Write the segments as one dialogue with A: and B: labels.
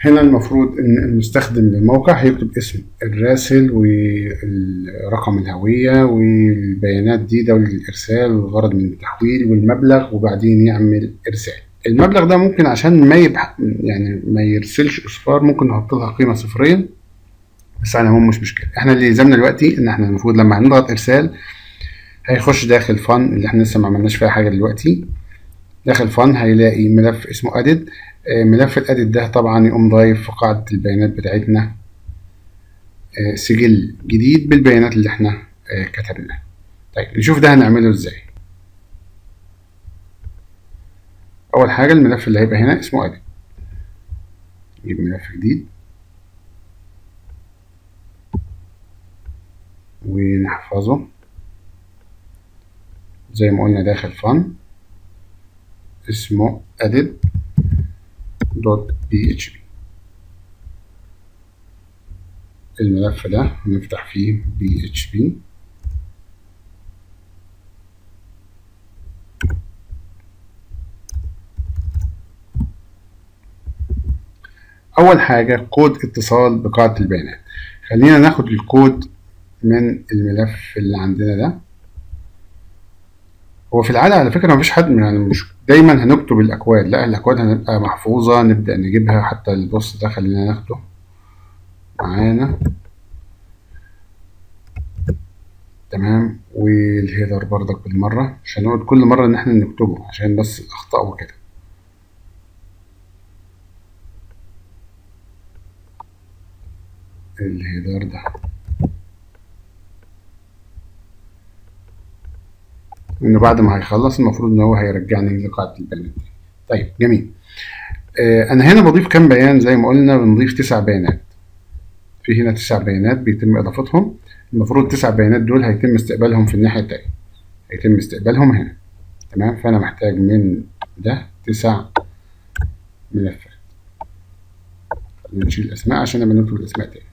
A: هنا المفروض ان المستخدم للموقع هيكتب اسم الراسل ورقم الهوية والبيانات دي دولة الارسال والغرض من التحويل والمبلغ وبعدين يعمل ارسال المبلغ ده ممكن عشان ما يبح... يعني ما يرسلش اصفار ممكن نحط لها قيمة صفرية بس على العموم مش مشكلة احنا اللي يلزمنا دلوقتي ان احنا المفروض لما هنضغط ارسال هيخش داخل فن اللي احنا لسه ما عملناش فيها حاجة دلوقتي داخل فن هيلاقي ملف اسمه ادد ملف الادد ده طبعا يقوم ضايف في قاعدة البيانات بتاعتنا سجل جديد بالبيانات اللي احنا كتبناها طيب نشوف ده هنعمله ازاي اول حاجة الملف اللي هيبقى هنا اسمه ادد نجيب ملف جديد ونحفظه زي ما قلنا داخل فن اسمه edit دوت بي اتش بي الملف ده هنفتح فيه بي اتش بي اول حاجه كود اتصال بقاعده البيانات خلينا ناخد الكود من الملف اللي عندنا ده هو في العادة على فكرة مفيش حد يعني مش دايما هنكتب الأكواد لا الأكواد هنبقى محفوظة نبدأ نجيبها حتى البوست ده خلينا ناخده معانا تمام والهيدر برضك بالمرة عشان نقعد كل مرة إن احنا نكتبه عشان بس الأخطاء وكده الهيدر ده انه بعد ما هيخلص المفروض ان هو هيرجعني لقاعده البيانات دي طيب جميل آه انا هنا بضيف كام بيان زي ما قلنا بنضيف تسع بيانات في هنا تسع بيانات بيتم اضافتهم المفروض التسع بيانات دول هيتم استقبالهم في الناحيه التانية هيتم استقبالهم هنا تمام فانا محتاج من ده تسع ملفات خلينا نشيل الاسماء عشان لما نكتب الاسماء تاني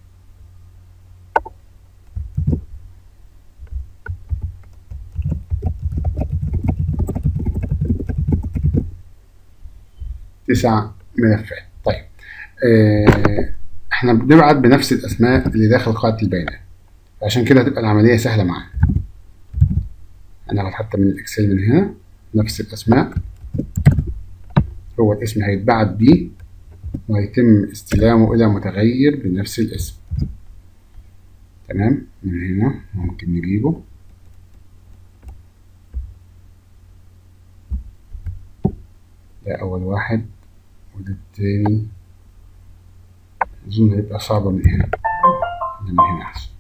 A: تسع ملفات طيب اه احنا بنبعت بنفس الاسماء اللي داخل قاعده البيانات عشان كده هتبقى العمليه سهله معانا هناخد حتى من الاكسل من هنا نفس الاسماء هو الاسم هيتبعت بيه وهيتم استلامه الى متغير بنفس الاسم تمام من هنا ممكن نجيبه ده اول واحد وده التاني أظن هيبقى صعبة من هنا من هنا أحسن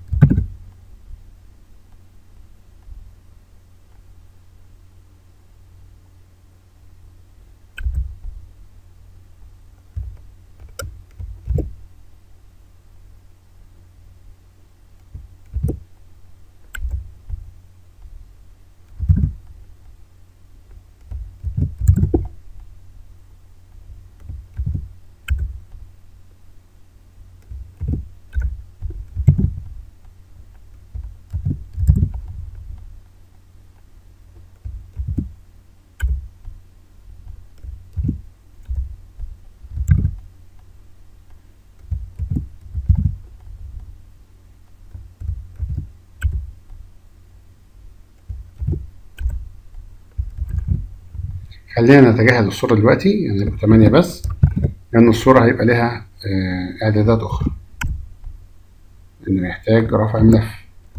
A: خلينا نتجاهل الصورة دلوقتي يعني يبقى 8 بس لأن الصورة هيبقى لها إعدادات أخرى إنه يحتاج رفع ملف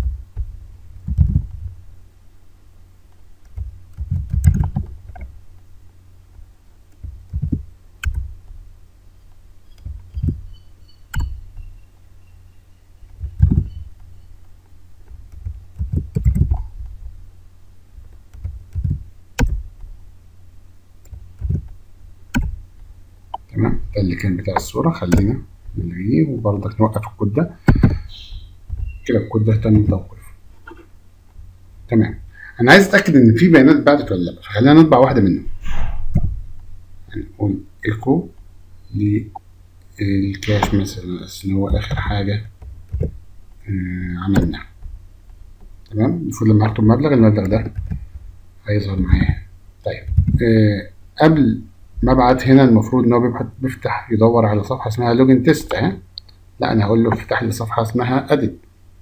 A: تمام ده اللي كان بتاع الصورة خلينا نلغيه وبرضك نوقف الكود ده كده الكود ده تم توقيفه تمام أنا عايز أتأكد إن في بيانات اتبعتت ولا لأ فخلينا نطبع واحدة منهم هنقول إيكو للكاش مثلا اللي هو آخر حاجة عملناها تمام المفروض لما هكتب مبلغ المبلغ ده هيظهر معايا طيب آه قبل مبعت هنا المفروض ان هو بيبحث بيفتح يدور على صفحه اسمها لوجن تيست اهي لا انا هقول له افتح لي صفحه اسمها اديت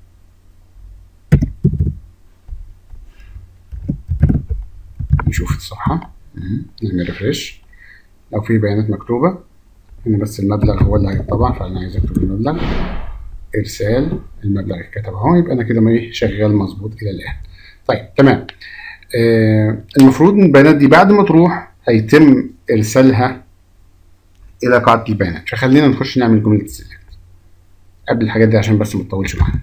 A: نشوف الصفحه مم. نعمل ريفريش لو في بيانات مكتوبه هنا بس المبلغ هو اللي هيطبع فانا عايز اكتب المبلغ ارسال المبلغ اتكتب اهو يبقى انا كده ما ايه شغال مظبوط الى الان طيب تمام آه المفروض ان البيانات دي بعد ما تروح هيتم ارسالها الى قاعده البيانات فخلينا نخش نعمل جمله سيلكت قبل الحاجات دي عشان بس ما تطولش معانا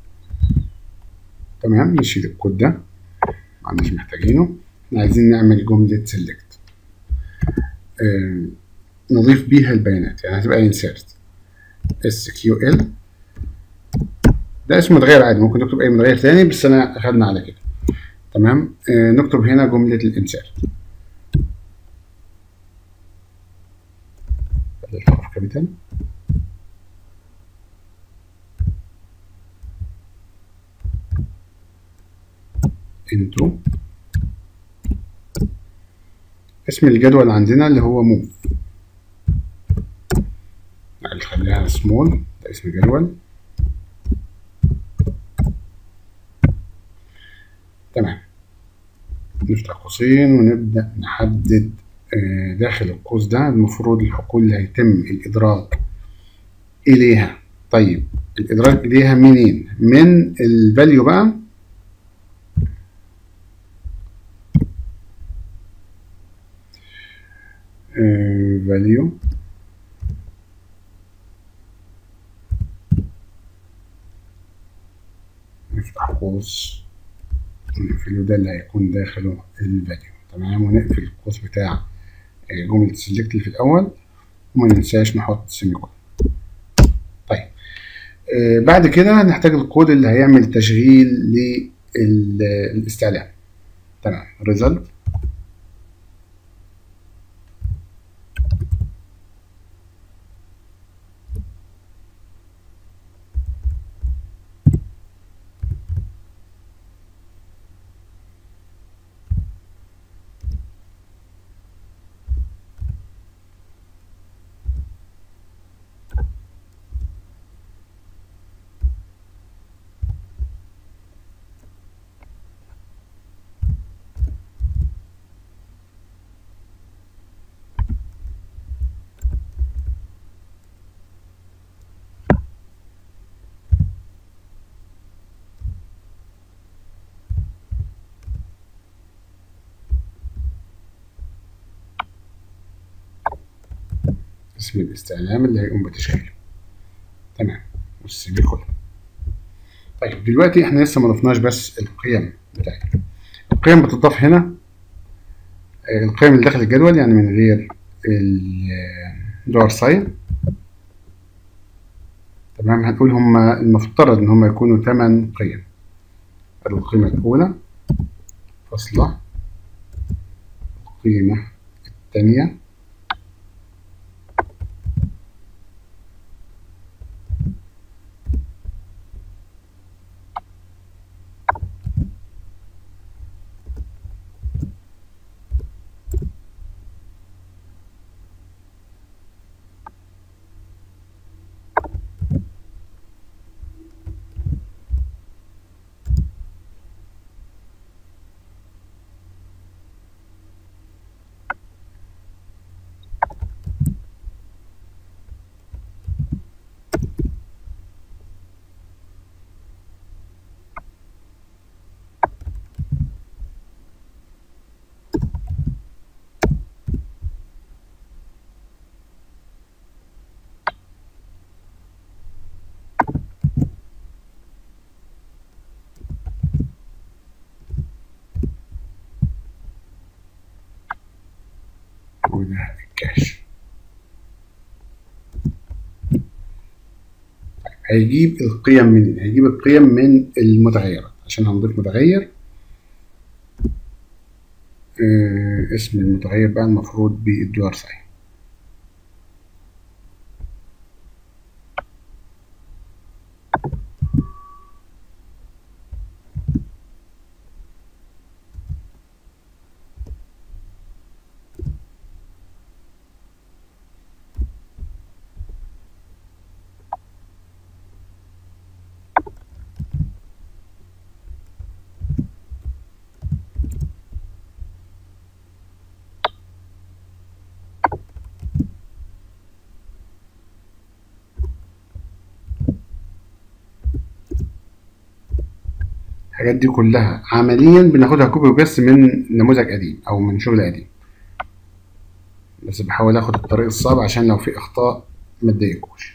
A: تمام نشيل الكود ده مش محتاجينه احنا عايزين نعمل جمله سيلكت آه نضيف بيها البيانات يعني هتبقى insert SQL ده اسم متغير عادي ممكن نكتب اي متغير تاني بس انا اخدنا على كده تمام آه نكتب هنا جملة الانسيرت الحرف كابيتال انتو اسم الجدول عندنا اللي هو موف خليها سمول ده اسم الجدول تمام نفتح قوسين ونبدأ نحدد داخل القوس ده المفروض الحقول اللي هيتم الإدراك إليها طيب الإدراك إليها منين؟ من الفاليو بقى فاليو نفتح قوس ونقفله ده اللي هيكون داخله الفاليو تمام ونقفل القوس بتاع جملة سيلكت اللي في الأول وما ننساش نحط سيمي كولن طيب آه بعد كده نحتاج الكود اللي هيعمل تشغيل للاستعلام تمام result اسم الاستعلام اللي هيقوم بتشغيله تمام والسيمي كولن طيب دلوقتي احنا لسه ما ضفناش بس القيم بتاعتنا القيم بتضاف هنا القيم اللي داخل الجدول يعني من غير الدور ساين تمام هنقول هما المفترض ان هما يكونوا 8 قيم القيمة الأولى فاصلة القيمة الثانية وده الكاش هيجيب القيم منين هيجيب القيم من المتغيرات عشان هنضيف متغير آه اسم المتغير بقى المفروض بالدولار ساين الحاجات دي كلها عمليا بناخدها كوبي وبس من نموذج قديم او من شغل قديم بس بحاول اخد الطريق الصعب عشان لو في اخطاء ما تضايقوش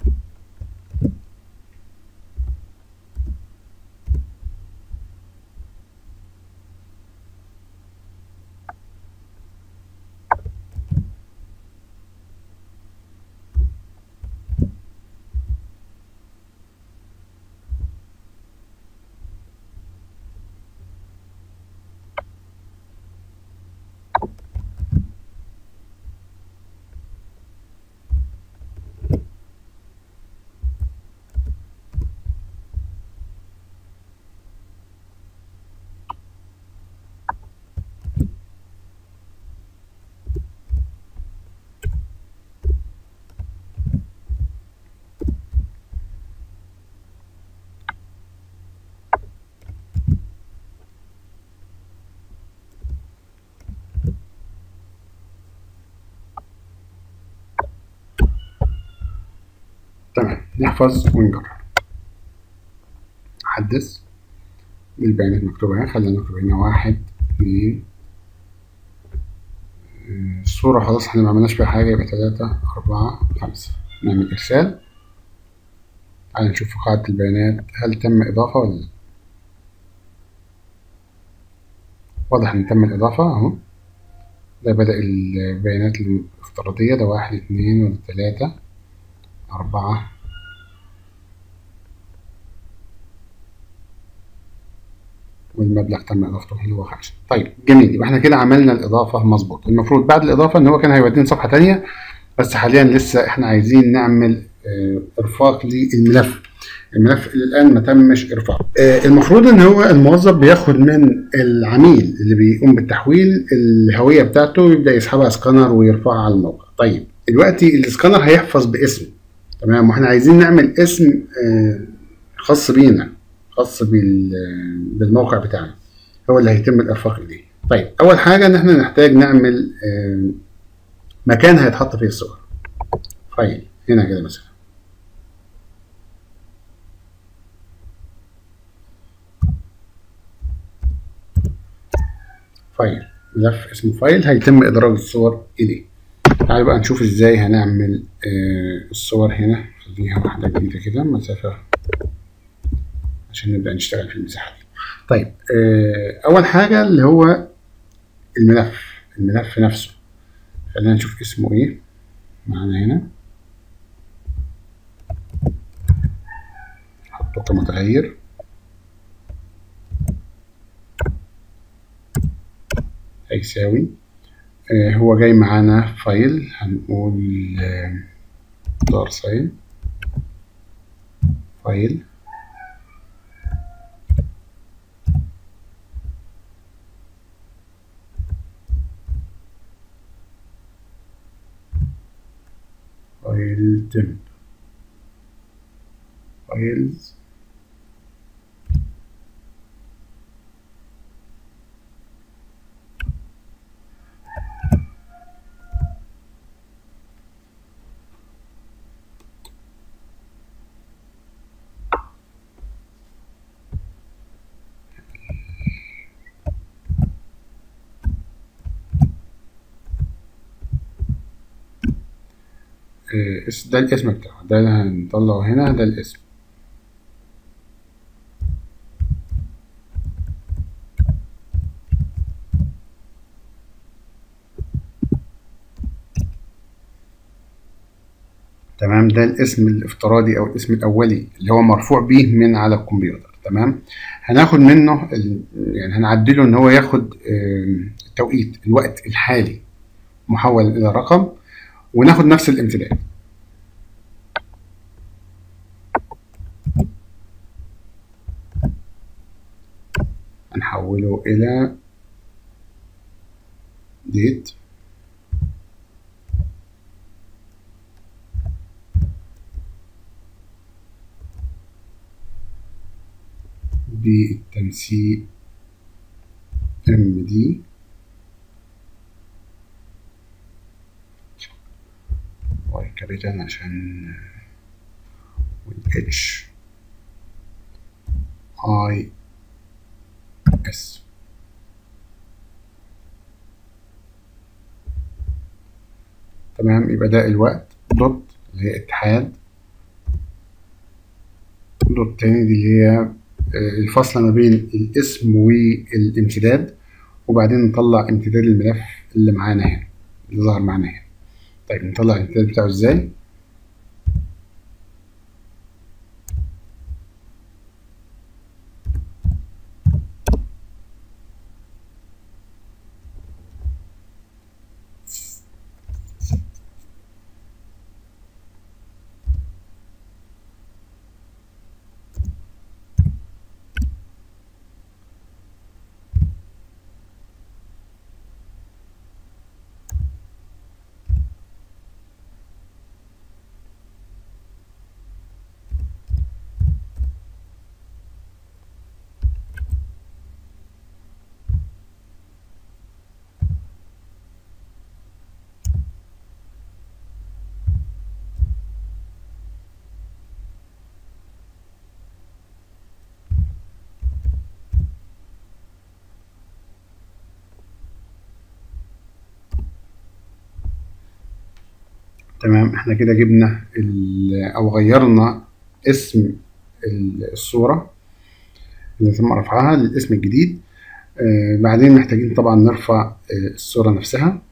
A: تمام نحفظ ونجرب حدث البيانات مكتوبة اهي خلينا نكتب هنا واحد اتنين آه، الصورة خلاص احنا معملناش فيها حاجة يبقى تلاتة أربعة خمسة نعمل إرسال تعالى نشوف في قاعدة البيانات هل تم إضافة ولا لأ واضح إن تم الإضافة أهو ده بدأ البيانات الافتراضية ده واحد اتنين ولا تلاتة أربعة والمبلغ تم إضافته اللي هو خمسة طيب جميل يبقى احنا كده عملنا الإضافة مظبوط المفروض بعد الإضافة إن هو كان هيودينا صفحة تانية بس حاليا لسه احنا عايزين نعمل اه إرفاق للملف الملف الآن ما تمش إرفاقه اه المفروض إن هو الموظف بياخد من العميل اللي بيقوم بالتحويل الهوية بتاعته ويبدأ يسحبها سكانر ويرفعها على الموقع طيب دلوقتي السكانر هيحفظ باسم تمام واحنا عايزين نعمل اسم خاص بينا خاص بالموقع بتاعنا هو اللي هيتم الارفاق اليه طيب اول حاجه ان احنا نحتاج نعمل مكان هيتحط فيه الصور فايل هنا كده مثلا فايل ملف اسمه فايل هيتم ادراج الصور اليه تعالوا بقى نشوف ازاي هنعمل آه الصور هنا خليها واحدة جديدة كده مسافة عشان نبدأ نشتغل في المساحة دي طيب آه أول حاجة اللي هو الملف الملف نفسه خلينا نشوف اسمه ايه معانا هنا نحطه كمتغير هيساوي هو جاي معانا فايل هنقول دار ساين فايل فايل تمب فايلز ده الاسم بتاعه ده اللي هنطلعه هنا ده الاسم تمام ده الاسم الافتراضي او الاسم الاولي اللي هو مرفوع به من على الكمبيوتر تمام هناخد منه يعني هنعدله ان هو ياخد التوقيت الوقت الحالي محول الى رقم وناخد نفس الامتداد هنحوله إلى ديت بالتنسيق ام دي واي كابيتال عشان والاتش اي اس تمام يبقى ده الوقت دوت اللي هي اتحاد دوت تاني دي اللي هي الفاصلة ما بين الاسم والامتداد وبعدين نطلع امتداد الملف اللي معانا هنا اللي ظهر معانا هنا طيب نطلع الامتداد بتاعه ازاي تمام احنا كده جبنا او غيرنا اسم الصورة اللي تم رفعها للاسم الجديد آه بعدين محتاجين طبعا نرفع آه الصورة نفسها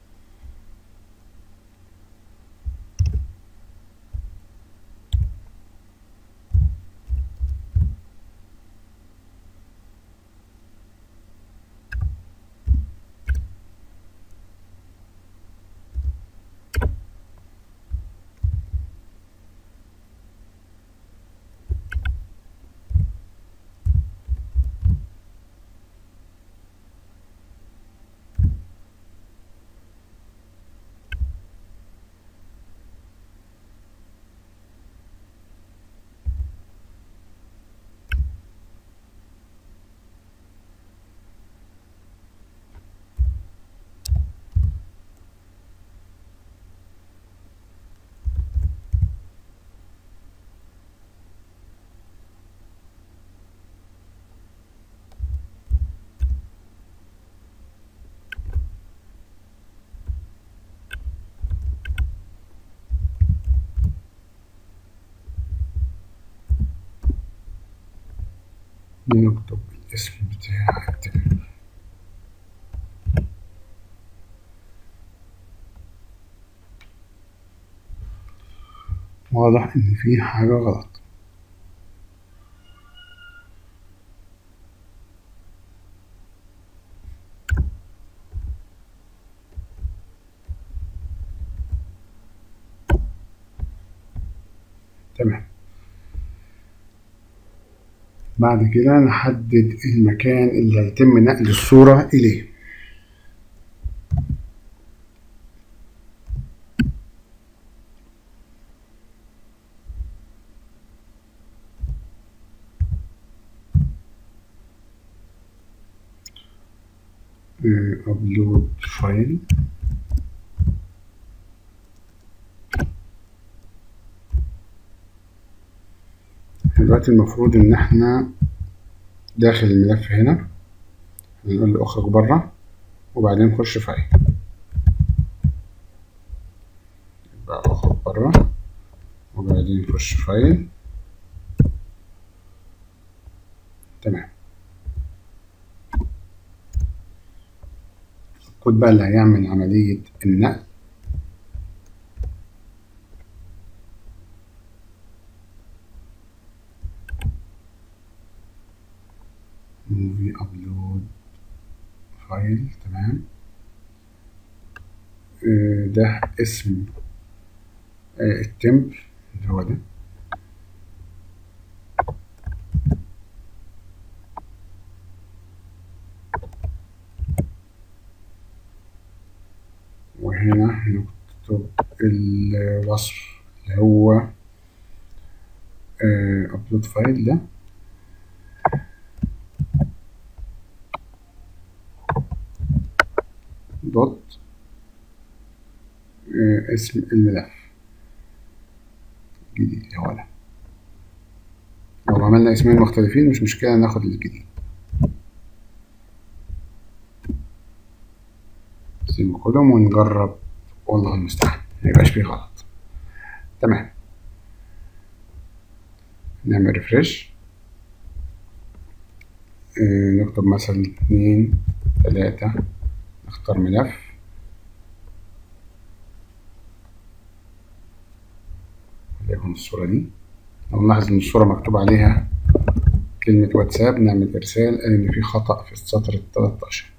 A: نكتب الاسم بتاع التليفون واضح ان في حاجة غلط تمام بعد كده نحدد المكان اللي هيتم نقل الصورة إليه أبلود فايل دلوقتي المفروض ان احنا داخل الملف هنا هنقول له اخرج بره وبعدين نخش فايل يبقى اخرج بره وبعدين نخش فايل تمام الكود بقى اللي هيعمل عملية النقل موفي ابلود فايل تمام آه ده اسم آه التمبل اللي هو ده وهنا نكتب الوصف اللي هو ابلود فايل ده دوت اسم الملف الجديد اللي هو ده لو عملنا اسمين مختلفين مش مشكلة ناخد الجديد سيبه كولوم ونجرب والله المستعان ميبقاش فيه غلط تمام نعمل ريفرش نكتب مثلا اتنين تلاتة نختار ملف وليكن الصورة دي لو نلاحظ إن الصورة مكتوب عليها كلمة واتساب نعمل إرسال قال إن في خطأ في السطر التلاتاشر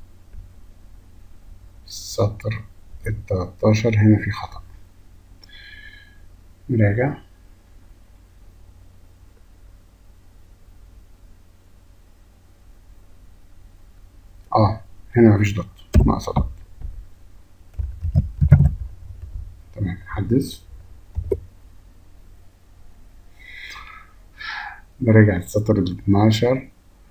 A: السطر التلاتاشر هنا في خطأ نراجع اه هنا مفيش دوت ناقصة دوت تمام حدث نراجع السطر ال 12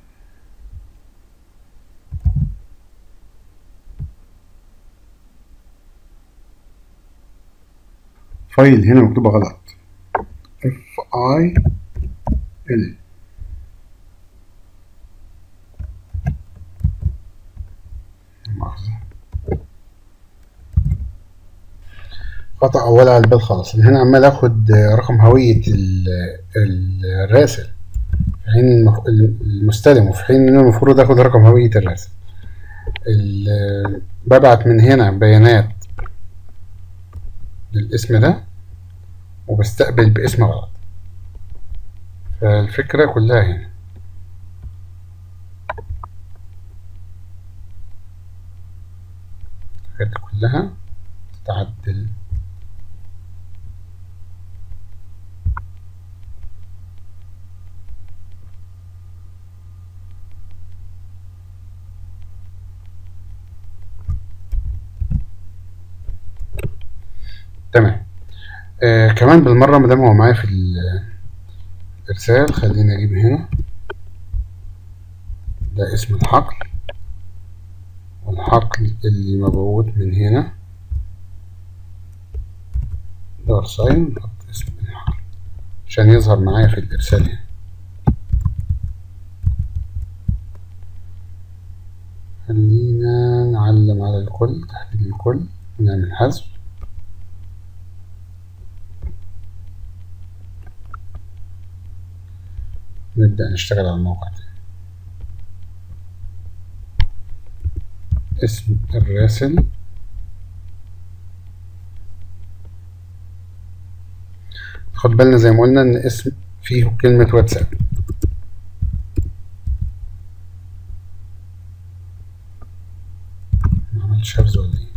A: فايل هنا مكتوبة غلط اف اي ال خطأ أولها على البال خالص أنا هنا عمال آخد رقم هوية الراسل في حين المستلم وفي حين إن أنا المفروض آخد رقم هوية الراسل ببعت من هنا بيانات للاسم ده وبستقبل باسم غلط فالفكرة كلها هنا الحاجات كلها تتعدل تمام آه كمان بالمرة مادام هو معايا في الإرسال خليني أجيب هنا ده اسم الحقل والحقل اللي مبعوث من هنا دار ساين نحط اسم الحقل عشان يظهر معايا في الإرسال هنا خلينا نعلم على الكل تحديد الكل ونعمل حذف نبدأ نشتغل على الموقع تاني اسم الراسل خد بالنا زي ما قلنا ان اسم فيه كلمة واتساب ما عملتش حفظ ولا ايه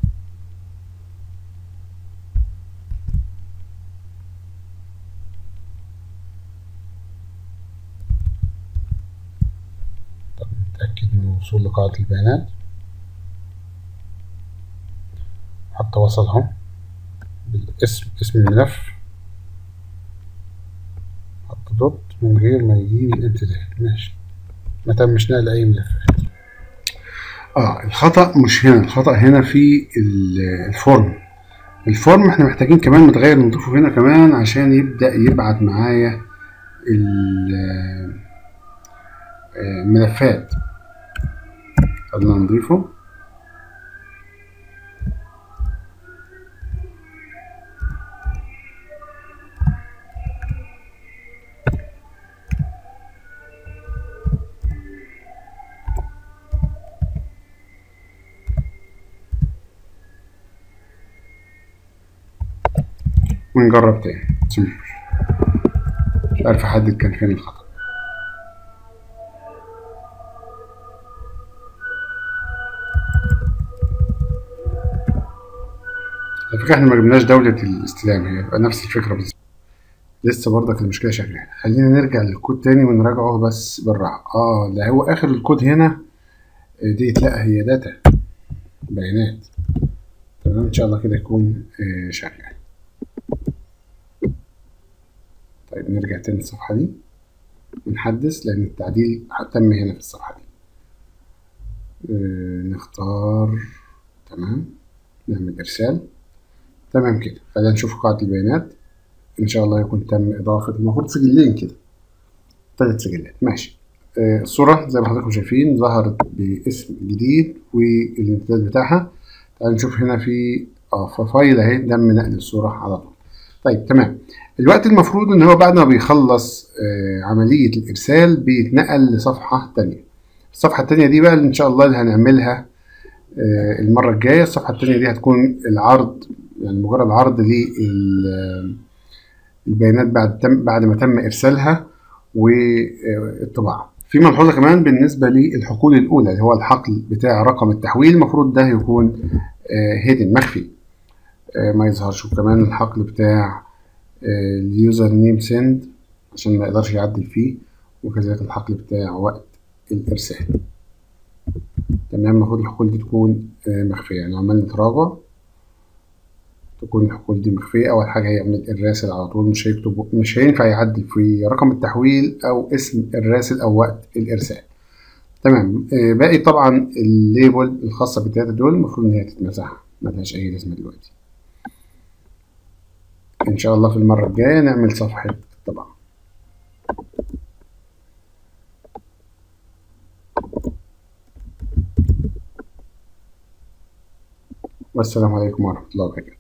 A: طب نتأكد من الوصول لقاعدة البيانات حتى وصل اهو بالاسم اسم الملف حط دوت من غير ما يجيب الامتداد ماشي ما تمش نقل اي ملفات اه الخطأ مش هنا الخطأ هنا في الفورم الفورم احنا محتاجين كمان متغير نضيفه هنا كمان عشان يبدأ يبعت معايا الملفات خلينا نضيفه ونجرب تاني مش عارف احدد كان فين الخطأ على فكرة احنا ما جبناش دولة الاستلام هي يبقى نفس الفكرة بالظبط لسه برضك المشكلة شغالة خلينا نرجع للكود تاني ونراجعه بس بالراحة اه ده هو اخر الكود هنا دي لا هي داتا بيانات تمام ان شاء الله كده يكون آه شغال طيب نرجع تاني الصفحة دي ونحدث لأن التعديل تم هنا في الصفحة دي آه نختار تمام نعمل إرسال تمام كده خلينا نشوف قاعدة البيانات إن شاء الله يكون تم إضافة المفروض سجلين كده ثلاث سجلات ماشي آه الصورة زي ما حضراتكم شايفين ظهرت باسم جديد والامتداد بتاعها تعال نشوف هنا في اه في فايل اهي تم نقل الصورة على طول طيب تمام الوقت المفروض ان هو بعد ما بيخلص آه عملية الارسال بيتنقل لصفحة تانية الصفحة التانية دي بقى ان شاء الله اللي هنعملها آه المرة الجاية الصفحة التانية دي هتكون العرض يعني مجرد عرض للبيانات بعد تم بعد ما تم ارسالها والطباعة في ملحوظة كمان بالنسبة للحقول الأولى اللي هو الحقل بتاع رقم التحويل المفروض ده يكون هيدن مخفي ما يظهرش وكمان الحقل بتاع اليوزر نيم سند عشان ما يقدرش يعدل فيه وكذلك الحقل بتاع وقت الإرسال تمام المفروض الحقول دي تكون مخفية يعني عمال نتراجع تكون الحقول دي مخفية أول حاجة هيعمل الراسل على طول مش هيكتب مش هينفع يعدل في رقم التحويل أو اسم الراسل أو وقت الإرسال تمام باقي طبعا الليبل الخاصة بالتلاتة دول المفروض إن هي تتمسح ملهاش أي لازمة دلوقتي إن شاء الله في المرة الجاية نعمل صفحة طبعا والسلام عليكم ورحمة الله وبركاته